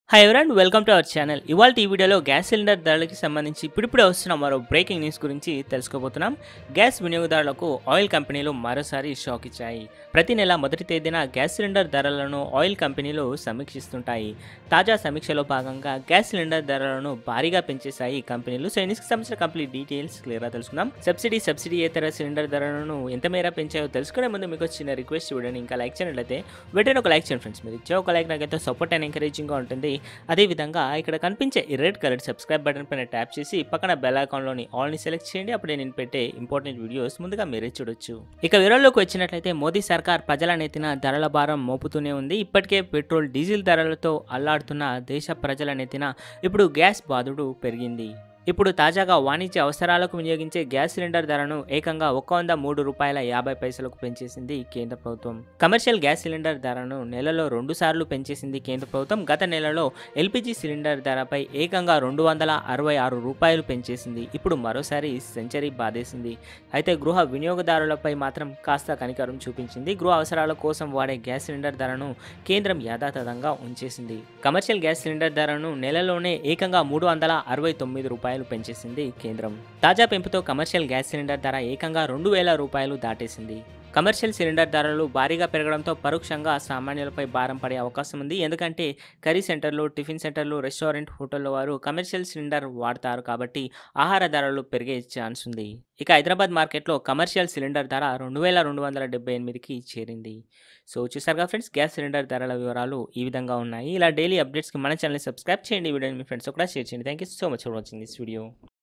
hi everyone welcome to our channel ఇవాళ ఈ వీడియోలో గ్యాస్ సిలిండర్ ధరలకి సంబంధించి ఇప్పుడిప్పుడే వస్తున్న మరో బ్రేకింగ్ న్యూస్ గురించి తెలుసుకోబోతున్నాం గ్యాస్ వినియోగదారులకు ఆయిల్ కంపెనీలు మరోసారి షాక్ ఇచ్చాయి ప్రతి నెల మొదటి తేదీన గ్యాస్ సిలిండర్ ధరలను ఆయిల్ కంపెనీలు సమీక్షిస్తుంటాయి తాజా సమీక్షలో భాగంగా గ్యాస్ సిలిండర్ ధరలను భారీగా పెంచేశాయి ఈ కంపెనీలు సో ఇందుకు సంబంధించిన కంప్లీట్ డీటెయిల్స్ క్లియర్గా తెలుసుకుందాం సబ్సిడీ సబ్సిడీ ఇతర సిలిండర్ ధరలను ఎంత మేర పెంచాయో తెలుసుకునే ముందు మీకు చిన్న రిక్వెస్ట్ వీడియోని ఇంకా లైక్ చేయనట్లయితే వెంటనే ఒక లైక్ చేయండి ఫ్రెండ్స్ మీరు ఇచ్చే ఒక లైక్ నాకు ఎంతో సపోర్ట్ అండ్ ఎంకరేజింగ్గా ఉంటుంది అదేవిధంగా ఇక్కడ కనిపించే ఈ రెడ్ కలర్ సబ్స్క్రైబ్ బటన్ పైన ట్యాప్ చేసి పక్కన బెల్ ఐకాన్లోని ఆల్ని సెలెక్ట్ చేయండి అప్పుడే నేను పెట్టే ఇంపార్టెంట్ వీడియోస్ ముందుగా మీరే చూడొచ్చు ఇక వివరాల్లోకి వచ్చినట్లయితే మోదీ సర్కార్ ప్రజల నెత్తిన ధరల భారం మోపుతూనే ఉంది ఇప్పటికే పెట్రోల్ డీజిల్ ధరలతో అల్లాడుతున్న దేశ ప్రజల నెత్తిన ఇప్పుడు గ్యాస్ బాధుడు పెరిగింది ఇప్పుడు తాజాగా వాణిజ్య అవసరాలకు వినియోగించే గ్యాస్ సిలిండర్ ధరను ఏకంగా ఒక వంద మూడు రూపాయల యాభై పైసలకు పెంచేసింది కేంద్ర ప్రభుత్వం కమర్షియల్ గ్యాస్ సిలిండర్ ధరను నెలలో రెండు సార్లు పెంచేసింది కేంద్ర ప్రభుత్వం గత నెలలో ఎల్పిజి సిలిండర్ ధరపై ఏకంగా రెండు వందల అరవై ఆరు రూపాయలు పెంచేసింది ఇప్పుడు మరోసారి సెంచరీ బాధేసింది అయితే గృహ వినియోగదారులపై మాత్రం కాస్త కనికరం చూపించింది గృహ అవసరాల కోసం వాడే గ్యాస్ సిలిండర్ ధరను కేంద్రం యథాతథంగా ఉంచేసింది కమర్షియల్ గ్యాస్ సిలిండర్ ధరను నెలలోనే ఏకంగా మూడు వందల అరవై తొమ్మిది రూపాయలు పెంచేసింది కేంద్రం తాజా పెంపుతో కమర్షియల్ గ్యాస్ సిలిండర్ ధర ఏకంగా రెండు వేల రూపాయలు దాటేసింది కమర్షియల్ సిలిండర్ ధరలు భారీగా పెరగడంతో పరోక్షంగా సామాన్యులపై భారం పడే అవకాశం ఉంది ఎందుకంటే కర్రీ సెంటర్లు టిఫిన్ సెంటర్లు రెస్టారెంట్ హోటళ్ళ వారు కమర్షియల్ సిలిండర్ వాడతారు కాబట్టి ఆహార ధరలు పెరిగే ఛాన్స్ ఉంది ఇక హైదరాబాద్ మార్కెట్లో కమర్షియల్ సిలిండర్ ధర రెండు వేల రెండు వందల డెబ్బై ఎనిమిదికి చేరింది సో చూసారుగా ఫ్రెండ్స్ గ్యాస్ సిలిండర్ ధరల వివరాలు ఈ విధంగా ఉన్నాయి ఇలా డైలీ అప్డేట్స్కి మన ఛానల్ సబ్స్క్రైబ్ చేయండి ఈ వీడియోని మీ ఫ్రెండ్స్ కూడా షేర్ చేయండి thank you so much for watching this video